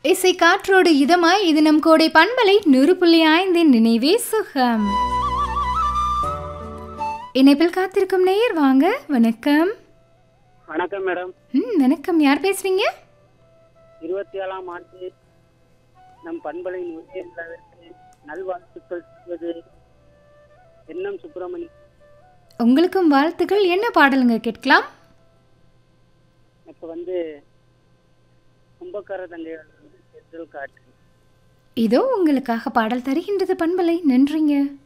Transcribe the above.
இசை காற்றோடு இதமாய் இது நம் கோடை பண்பலை நூறு புள்ளி ஐந்தின் நினைவே சுகம் இணைப்பில் காத்திருக்கும் நேயர் வாங்க வணக்கம் வணக்கம் மேடம் ம் வணக்கம் யார் பேசுறீங்க இருபத்தி ஏழாம் ஆண்டு நம் பண்பலையின் உதய விழாவிற்கு நல்வாழ்த்துக்கள் சொல்வது எண்ணம் சுப்பிரமணி உங்களுக்கும் வாழ்த்துக்கள் என்ன பாடலுங்க கேட்கலாம் இப்போ வந்து கும்பக்கார தங்கையோட செந்தில் காற்று இதோ உங்களுக்காக பாடல் தருகின்றது பண்பலை நன்றிங்க